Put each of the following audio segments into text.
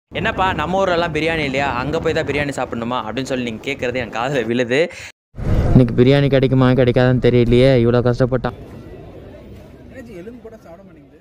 என்னப்பா நம்ம ஊரெல்லாம் பிரியாணி இல்லையா அங்கே போய் தான் பிரியாணி சாப்பிடணுமா அப்படின்னு சொல்லி நீங்கள் கேட்குறது என் காதில் விழுது இன்னைக்கு பிரியாணி கிடைக்குமா கிடைக்காதுன்னு தெரியலையே இவ்வளோ கஷ்டப்பட்டான் ஏஜி எலும்பு கூட சாப்பிட மாட்டேங்குது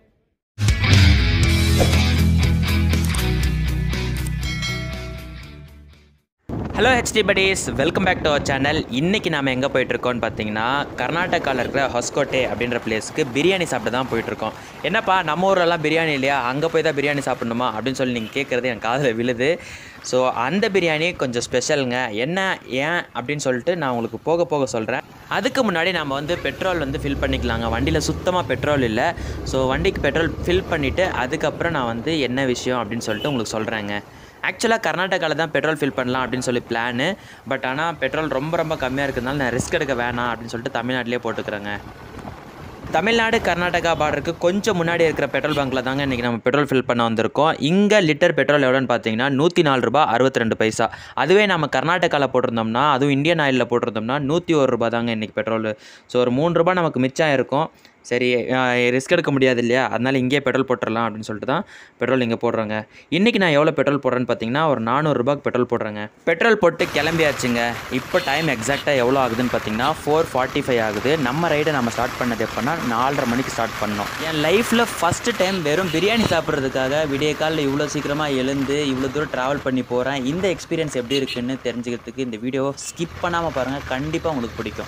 hello HD buddies welcome back to our channel இன்றைக்கி நாம் எங்கே போயிட்டுருக்கோம்னு பார்த்தீங்கன்னா கர்நாடகாவில் இருக்கிற ஹொஸ்கோட்டே அப்படின்ற பிளேஸ்க்கு பிரியாணி சாப்பிட தான் போயிட்டுருக்கோம் என்னப்பா நம்ம ஊரெல்லாம் பிரியாணி இல்லையா அங்கே போய் தான் பிரியாணி சாப்பிடணுமா அப்படின்னு சொல்லி நீங்கள் கேட்குறது என் காதில் விழுது ஸோ அந்த பிரியாணி கொஞ்சம் ஸ்பெஷலுங்க என்ன ஏன் அப்படின்னு சொல்லிட்டு நான் உங்களுக்கு போக போக சொல்கிறேன் அதுக்கு முன்னாடி நம்ம வந்து பெட்ரோல் வந்து ஃபில் பண்ணிக்கலாங்க வண்டியில் சுத்தமாக பெட்ரோல் இல்லை ஸோ வண்டிக்கு பெட்ரோல் ஃபில் பண்ணிவிட்டு அதுக்கப்புறம் நான் வந்து என்ன விஷயம் அப்படின்னு சொல்லிட்டு உங்களுக்கு சொல்கிறேங்க ஆக்சுவலாக கர்நாடகாவில் தான் பெட்ரோல் ஃபில் பண்ணலாம் அப்படின்னு சொல்லி பிளானு பட் ஆனால் பெட்ரோல் ரொம்ப ரொம்ப கம்மியாக இருக்கிறதுனால நான் ரிஸ்க் எடுக்க வேணாம் அப்படின்னு சொல்லிட்டு தமிழ்நாட்டிலே போட்டுக்கிறேங்க தமிழ்நாடு கர்நாடகா பார்டருக்கு கொஞ்சம் முன்னாடி இருக்கிற பெட்ரோல் பங்க்கில் தாங்க இன்றைக்கி நம்ம பெட்ரோல் ஃபில் பண்ண வந்திருக்கோம் இங்கே லிட்டர் பெட்ரோல் எவ்வளோன்னு பார்த்தீங்கன்னா நூற்றி நாலு ரூபா அறுபத்தி ரெண்டு பைசா அதுவே நம்ம கர்நாடகாவில் போட்டிருந்தோம்னா அதுவும் இந்தியன் ஆயிலில் போட்டிருந்தோம்னா நூற்றி ஒரு ரூபா தாங்க இன்றைக்கி பெட்ரோல் ஸோ ஒரு மூணு ரூபா நமக்கு மிச்சம் இருக்கும் சரி ரிஸ்க் எடுக்க முடியாது இல்லையா அதனால் இங்கேயே பெட்ரோல் போட்டுடலாம் அப்படின்னு சொல்லிட்டு தான் பெட்ரோல் இங்கே போடுறாங்க இன்றைக்கி நான் எவ்வளோ பெட்ரோல் போடுறேன்னு பார்த்தீங்கன்னா ஒரு நானூறுரூபாக்கு பெட்ரோல் போடுறேங்க பெட்ரோல் போட்டு கிளம்பியாச்சுங்க இப்போ டைம் எக்ஸாக்டாக எவ்வளோ ஆகுதுன்னு பார்த்தீங்கன்னா ஃபோர் ஃபார்ட்டி ஃபைவ் ஆகுது நம்ம ரைடை நம்ம ஸ்டார்ட் பண்ணது எப்போனா நாலரை மணிக்கு ஸ்டார்ட் பண்ணோம் என் லைஃப்பில் ஃபஸ்ட்டு டைம் வெறும் பிரியாணி சாப்பிட்றதுக்காக விடிய காலில் இவ்வளோ சீக்கிரமாக எழுந்து இவ்வளோ தூரம் ட்ராவல் பண்ணி போகிறேன் இந்த எக்ஸ்பீரியன்ஸ் எப்படி இருக்குன்னு தெரிஞ்சுக்கிறதுக்கு இந்த வீடியோவை ஸ்கிப் பண்ணாமல் பாருங்கள் கண்டிப்பாக உங்களுக்கு பிடிக்கும்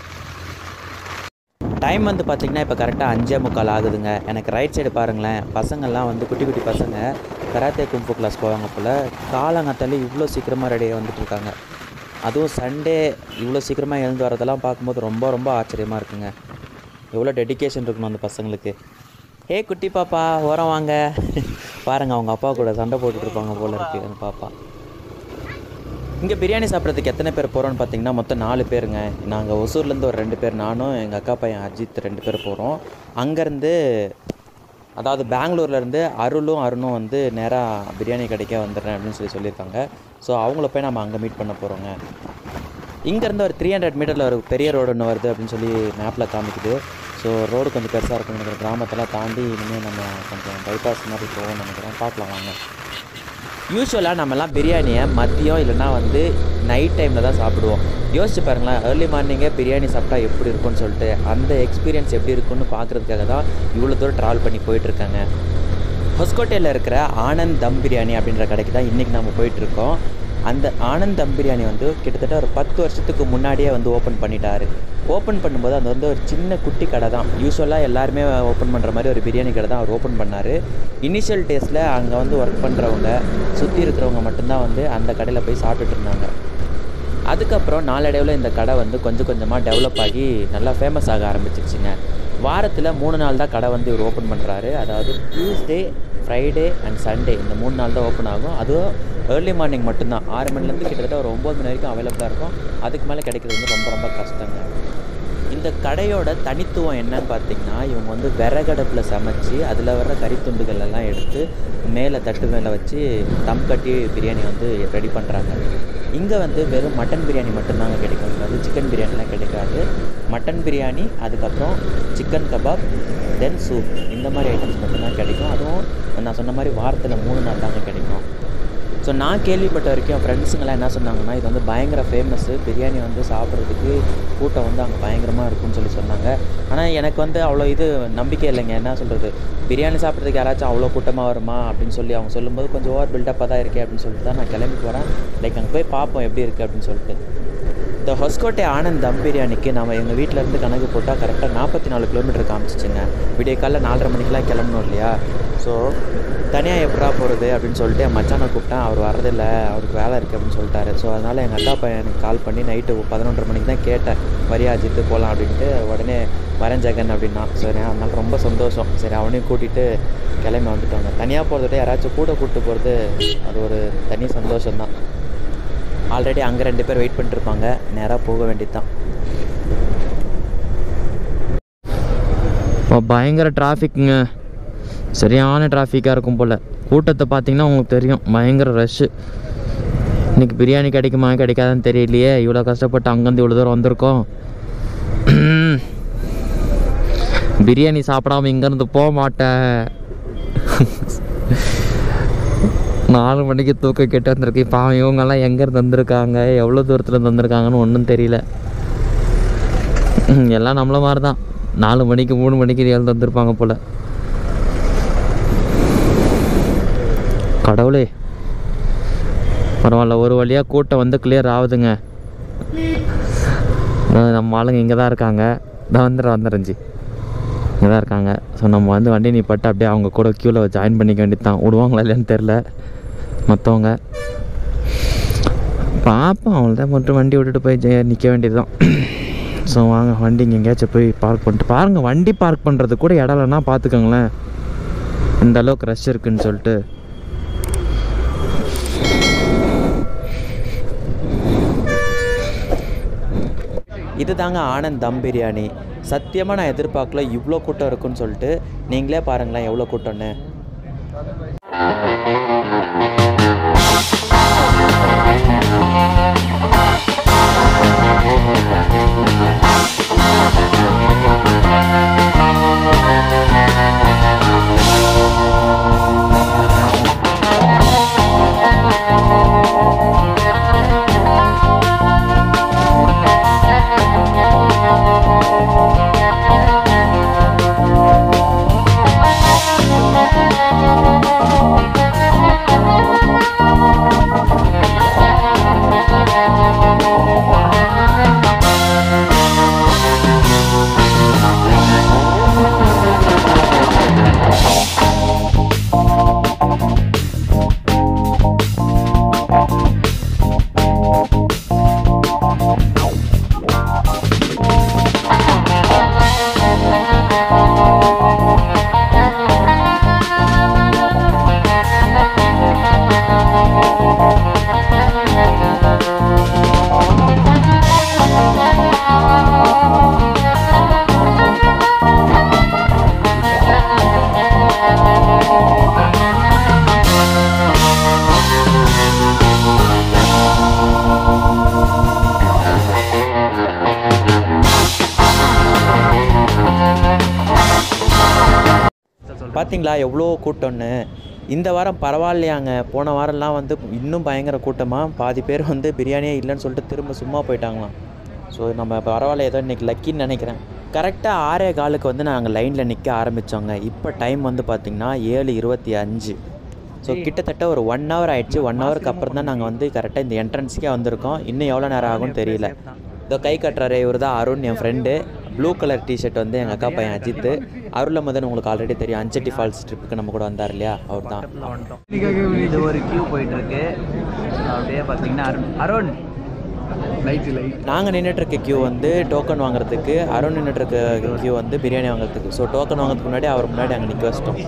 டைம் வந்து பார்த்திங்கன்னா இப்போ கரெக்டாக அஞ்சே முக்கால் ஆகுதுங்க எனக்கு ரைட் சைடு பாருங்களேன் பசங்கள்லாம் வந்து குட்டி குட்டி பசங்க கராத்தே கும்பு கிளாஸ் போவாங்க போல் காலங்கத்தாலே இவ்வளோ சீக்கிரமாக ரெடியாக வந்துட்டு இருக்காங்க அதுவும் சண்டே இவ்வளோ சீக்கிரமாக எழுந்து வரதெல்லாம் பார்க்கும்போது ரொம்ப ரொம்ப ஆச்சரியமாக இருக்குங்க எவ்வளோ டெடிகேஷன் இருக்கணும் அந்த பசங்களுக்கு ஏ குட்டி பாப்பா ஓரம் வாங்க பாருங்கள் அவங்க அப்பா கூட சண்டை போட்டுட்டு இருப்பாங்க போல இருக்கு அந்த பாப்பா இங்கே பிரியாணி சாப்பிட்றதுக்கு எத்தனை பேர் போகிறோம்னு பார்த்தீங்கன்னா மொத்தம் நாலு பேருங்க நாங்கள் ஒசூர்லேருந்து ஒரு ரெண்டு பேர் நானும் எங்கள் அக்கா பையன் அஜித் ரெண்டு பேர் போகிறோம் அங்கேருந்து அதாவது பெங்களூர்லேருந்து அருளும் அருணும் வந்து நேராக பிரியாணி கடைக்க வந்துடுறேன் அப்படின்னு சொல்லி சொல்லியிருக்காங்க ஸோ அவங்கள போய் நம்ம அங்கே மீட் பண்ண போகிறோங்க இங்கேருந்து ஒரு த்ரீ ஹண்ட்ரட் மீட்டரில் ஒரு பெரிய ரோடு ஒன்று வருது அப்படின்னு சொல்லி மேப்பில் காமிக்குது ஸோ ரோடு கொஞ்சம் பெருசாக இருக்கும் நினைக்கிறேன் கிராமத்தெல்லாம் தாண்டி இனிமேல் நம்ம கொஞ்சம் பைபாஸ் மாதிரி போவோம்னு நினைக்கிறேன் பார்க்கலாம் வாங்க யூஸ்வலாக நம்மலாம் பிரியாணியை மதியம் இல்லைன்னா வந்து நைட் டைமில் தான் சாப்பிடுவோம் யோசிச்சு பாருங்களேன் ஏர்லி மார்னிங்கே பிரியாணி சாப்பிட்டா எப்படி இருக்கும்னு சொல்லிட்டு அந்த எக்ஸ்பீரியன்ஸ் எப்படி இருக்குன்னு பார்க்குறதுக்காக தான் இவ்வளோ தூரம் ட்ராவல் பண்ணி போயிட்டுருக்காங்க ஹொஸ்கோட்டையில் இருக்கிற ஆனந்த் தம் பிரியாணி அப்படின்ற கடைக்கு தான் இன்றைக்கி நம்ம போயிட்டுருக்கோம் அந்த ஆனந்த் தம் பிரியாணி வந்து கிட்டத்தட்ட ஒரு பத்து வருஷத்துக்கு முன்னாடியே வந்து ஓப்பன் பண்ணிட்டாரு ஓப்பன் பண்ணும்போது அது வந்து ஒரு சின்ன குட்டி கடை தான் யூஸ்வலாக எல்லாருமே ஓப்பன் பண்ணுற மாதிரி ஒரு பிரியாணி கடை தான் அவர் ஓப்பன் பண்ணார் இனிஷியல் டேஸில் அங்கே வந்து ஒர்க் பண்ணுறவங்க சுற்றி இருக்கிறவங்க மட்டும்தான் வந்து அந்த கடையில் போய் சாப்பிட்டுட்டு இருந்தாங்க அதுக்கப்புறம் நாளடைவில் இந்த கடை வந்து கொஞ்சம் கொஞ்சமாக டெவலப் ஆகி நல்லா ஃபேமஸ் ஆக ஆரம்பிச்சிருச்சுங்க வாரத்தில் மூணு நாள் தான் கடை வந்து இவர் ஓப்பன் பண்ணுறாரு அதாவது டியூஸ்டே ஃப்ரைடே அண்ட் சண்டே இந்த மூணு நாள் தான் ஓப்பன் ஆகும் அதுவும் ஏர்லி மார்னிங் மட்டும்தான் ஆறு மணிலேருந்து கிட்டத்தட்ட ஒரு ஒம்பது மணி வரைக்கும் அவைலபிளாக இருக்கும் அதுக்கு மேலே கிடைக்கிறது வந்து ரொம்ப ரொம்ப கஷ்டங்க இந்த கடையோட தனித்துவம் என்னன்னு பார்த்தீங்கன்னா இவங்க வந்து விறகடுப்பில் சமைச்சு அதில் வர்ற கறித்துண்டுகள் எல்லாம் எடுத்து மேலே தட்டு மேலே வச்சு தம் கட்டி பிரியாணி வந்து ரெடி பண்ணுறாங்க இங்கே வந்து வெறும் மட்டன் பிரியாணி மட்டும்தாங்க கிடைக்கும் அதாவது சிக்கன் பிரியாணிலாம் கிடைக்காது மட்டன் பிரியாணி அதுக்கப்புறம் சிக்கன் கபாப் தென் சூப் இந்த மாதிரி ஐட்டம்ஸ் மட்டும்தான் கிடைக்கும் அதுவும் நான் சொன்ன மாதிரி வாரத்தில் மூணு நாள் தாங்க கிடைக்கும் ஸோ நான் கேள்விப்பட்ட வரைக்கும் ஃப்ரெண்ட்ஸுங்கெல்லாம் என்ன சொன்னாங்கன்னா இது வந்து பயங்கர ஃபேமஸ்ஸு பிரியாணி வந்து சாப்பிட்றதுக்கு கூட்டம் வந்து அங்கே பயங்கரமாக இருக்கும்னு சொல்லி சொன்னாங்க ஆனால் எனக்கு வந்து அவ்வளோ இது நம்பிக்கை இல்லைங்க என்ன சொல்கிறது பிரியாணி சாப்பிட்றதுக்கு யாராச்சும் அவ்வளோ கூட்டமாக வருமா அப்படின்னு சொல்லி அவங்க சொல்லும்போது கொஞ்சம் ஓவர் பில்டப்பாக தான் இருக்கே அப்படின்னு சொல்லிட்டு தான் நான் கிளம்பி போகிறேன் லைக் அங்கே போய் பார்ப்போம் எப்படி இருக்குது அப்படின்னு சொல்லிட்டு இந்த ஹொஸ்கோட்டை ஆனந்த் தம் பிரியாணிக்கு நம்ம எங்கள் வீட்டிலேருந்து கணக்கு போட்டால் கரெக்டாக நாற்பத்தி நாலு கிலோமீட்டர் காமிச்சிச்சுங்க விடிய காலைல நாலரை மணிக்கெலாம் கிளம்பணும் இல்லையா ஸோ தனியாக எப்படா போகிறது அப்படின்னு சொல்லிட்டு என் மச்சானை கூப்பிட்டேன் அவர் வரதில்ல அவருக்கு வேலை இருக்குது அப்படின்னு சொல்லிட்டாரு ஸோ அதனால் எங்கள் அக்கா பையன் எனக்கு கால் பண்ணி நைட்டு பதினொன்றரை மணிக்கு தான் கேட்டேன் வரியா அஜித்து போகலாம் அப்படின்ட்டு உடனே வரேன் ஜெகன் அப்படின்னா சரி அதனால ரொம்ப சந்தோஷம் சரி அவனையும் கூட்டிகிட்டு கிளம்பி வந்துட்டோங்க தனியாக போகிறத விட யாராச்சும் கூட கூப்பிட்டு போகிறது அது ஒரு தனி சந்தோஷம்தான் ஆல்ரெடி அங்கே ரெண்டு பேர் வெயிட் பண்ணிட்டு இருப்பாங்க நேராக போக வேண்டியது தான் இப்போ பயங்கர டிராஃபிக்குங்க சரியான டிராஃபிக்காக இருக்கும் போல் கூட்டத்தை பார்த்தீங்கன்னா உங்களுக்கு தெரியும் பயங்கர ரஷ்ஷு இன்னைக்கு பிரியாணி கிடைக்குமா கிடைக்காதுன்னு தெரியலையே இவ்வளோ கஷ்டப்பட்டு அங்கேருந்து இவ்வளோ தூரம் வந்திருக்கோம் பிரியாணி சாப்பிடாம இங்கேருந்து போக மாட்டேன் நாலு மணிக்கு தூக்கம் கேட்டு வந்திருக்கு இப்போ இவங்கெல்லாம் எங்கேருந்து வந்திருக்காங்க எவ்வளோ தூரத்தில் வந்திருக்காங்கன்னு ஒன்றும் தெரியல ம், எல்லாம் நம்மள மாதிரி தான் நாலு மணிக்கு மூணு மணிக்கு எழுந்து வந்திருப்பாங்க போல் கடவுளே பரவாயில்ல ஒரு வழியாக கூட்டம் வந்து கிளியர் ஆகுதுங்க அஹ் நம்ம ஆளுங்க இங்கே தான் இருக்காங்க நான் வந்துடுறேன் வந்துடுறேன் ஜி இங்கே தான் இருக்காங்க ஸோ நம்ம வந்து வண்டி நிப்பாட்டு அப்படியே அவங்க கூட க்யூவில் ஜாயின் பண்ணிக்க வேண்டியது தான் விடுவாங்களா இல்லைன்னு தெரில மற்றவங்க பார்ப்போம் அவங்கள்தான் மட்டும் வண்டி விட்டுட்டு போய் ஜெ- நிற்க வேண்டியது தான் ஸோ வாங்க வண்டி இங்கே எங்கேயாச்சும் போய் பார்க் பண்ணிட்டு பாருங்கள் வண்டி பார்க் பண்ணுறது கூட இடம் இல்லைன்னா பார்த்துக்கோங்களேன் இந்த அளவுக்கு ரஷ் இருக்குன்னு சொல்லிட்டு இது தாங்க ஆனந்த் தம் பிரியாணி சத்தியமாக நான் எதிர்பார்க்கல இவ்வளோ கூட்டம் இருக்குன்னு சொல்லிட்டு நீங்களே பாருங்களேன் எவ்வளோ கூட்டம்னு பார்த்தீங்களா எவ்வளோ கூட்டம்னு இந்த வாரம் பரவாயில்லையாங்க போன வாரம்லாம் வந்து இன்னும் பயங்கர கூட்டமாக பாதி பேர் வந்து பிரியாணியே இல்லைன்னு சொல்லிட்டு திரும்ப சும்மா போயிட்டாங்களாம் ஸோ நம்ம பரவாயில்ல ஏதோ இன்றைக்கி லக்கின்னு நினைக்கிறேன் கரெக்டாக ஆறே காலுக்கு வந்து நாங்கள் லைனில் நிற்க ஆரம்பித்தோங்க இப்போ டைம் வந்து பார்த்திங்கன்னா ஏழு இருபத்தி அஞ்சு ஸோ கிட்டத்தட்ட ஒரு ஒன் ஹவர் ஆயிடுச்சு ஒன் ஹவருக்கு அப்புறம் தான் நாங்கள் வந்து கரெக்டாக இந்த என்ட்ரன்ஸுக்கே வந்திருக்கோம் இன்னும் எவ்வளோ நேரம் ஆகும்னு தெரியல இதோ கை கட்டுறாரு இவர் தான் அருண் என் ஃப்ரெண்டு ப்ளூ கலர் டிஷர்ட் வந்து எங்கள் அக்கா பையன் அஜித் அருள மதன் உங்களுக்கு ஆல்ரெடி தெரியும் அஞ்சட்டி ஃபால்ஸ் ட்ரிப்புக்கு நம்ம கூட வந்தார் இல்லையா அவர் தான் இது ஒரு கியூ போயிட்டு இருக்கு அப்படியே பார்த்தீங்கன்னா அருண் அருண் லைட் லைட் நாங்கள் நின்றுட்டுருக்க கியூ வந்து டோக்கன் வாங்குறதுக்கு அருண் நின்றுட்டுருக்க கியூ வந்து பிரியாணி வாங்குறதுக்கு ஸோ டோக்கன் வாங்குறதுக்கு முன்னாடி அவர் முன்னாடி அங்கே நிற்க வச்சிட்டோம்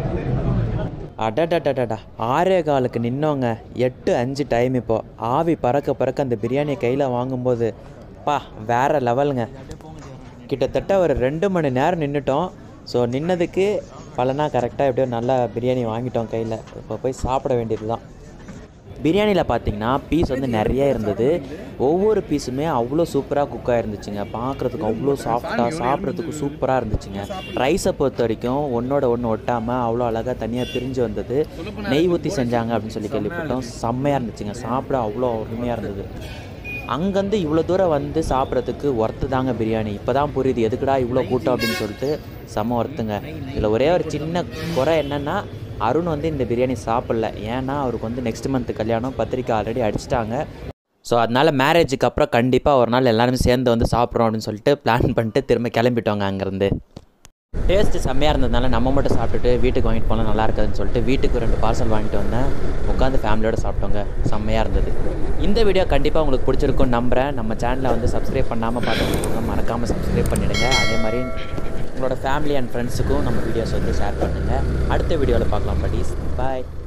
அடடடடடா ஆறே காலுக்கு நின்னோங்க எட்டு அஞ்சு டைம் இப்போ ஆவி பறக்க பறக்க அந்த பிரியாணியை கையில் வாங்கும்போது பா வேற லெவலுங்க கிட்டத்தட்ட ஒரு ரெண்டு மணி நேரம் நின்றுட்டோம் ஸோ நின்னதுக்கு பலனா கரெக்டாக எப்படியோ நல்லா பிரியாணி வாங்கிட்டோம் கையில் இப்போ போய் சாப்பிட வேண்டியது தான் பிரியாணியில் பார்த்தீங்கன்னா பீஸ் வந்து நிறைய இருந்தது ஒவ்வொரு பீஸுமே அவ்வளோ சூப்பராக குக் ஆயிருந்துச்சுங்க பார்க்குறதுக்கு அவ்வளோ சாஃப்டாக சாப்பிட்றதுக்கு சூப்பராக இருந்துச்சுங்க ரைஸை பொறுத்த வரைக்கும் ஒன்றோட ஒன்று ஒட்டாமல் அவ்வளோ அழகாக தனியாக பிரிஞ்சு வந்தது நெய் ஊற்றி செஞ்சாங்க அப்படின்னு சொல்லி கேள்விப்பட்டோம் செம்மையாக இருந்துச்சுங்க சாப்பிட அவ்வளோ அருமையாக இருந்தது அங்கேருந்து இவ்வளோ தூரம் வந்து சாப்பிட்றதுக்கு ஒர்த்து தாங்க பிரியாணி இப்போ தான் புரியுது எதுக்குடா இவ்வளோ கூட்டம் அப்படின்னு சொல்லிட்டு செம்ம ஒர்த்துங்க இதில் ஒரே ஒரு சின்ன குறை என்னென்னா அருண் வந்து இந்த பிரியாணி சாப்பிடல ஏன்னா அவருக்கு வந்து நெக்ஸ்ட் மந்த் கல்யாணம் பத்திரிக்கை ஆல்ரெடி அடிச்சிட்டாங்க ஸோ அதனால் மேரேஜுக்கு அப்புறம் கண்டிப்பாக ஒரு நாள் எல்லாருமே சேர்ந்து வந்து சாப்பிட்றோம் அப்படின்னு சொல்லிட்டு பிளான் பண்ணிட்டு திரும்ப கிளம்பிட்டோங்க அங்கேருந்து டேஸ்ட்டு செம்மையாக இருந்ததுனால நம்ம மட்டும் சாப்பிட்டுட்டு வீட்டுக்கு வாங்கிட்டு போனால் நல்லா இருக்காதுன்னு சொல்லிட்டு வீட்டுக்கு ரெண்டு பார்சல் வாங்கிட்டு வந்தேன் உட்காந்து ஃபேமிலியோட சாப்பிட்டோங்க செம்மையாக இருந்தது இந்த வீடியோ கண்டிப்பாக உங்களுக்கு பிடிச்சிருக்கும்னு நம்புகிறேன் நம்ம சேனலை வந்து சப்ஸ்கிரைப் பண்ணாமல் பார்த்துருக்கோங்க மறக்காமல் சப்ஸ்கிரைப் பண்ணிவிடுங்க அதே மாதிரி உங்களோட ஃபேமிலி அண்ட் ஃப்ரெண்ட்ஸுக்கும் நம்ம வீடியோஸ் வந்து ஷேர் பண்ணுங்கள் அடுத்த வீடியோவில் பார்க்கலாம் படிஸ் பாய்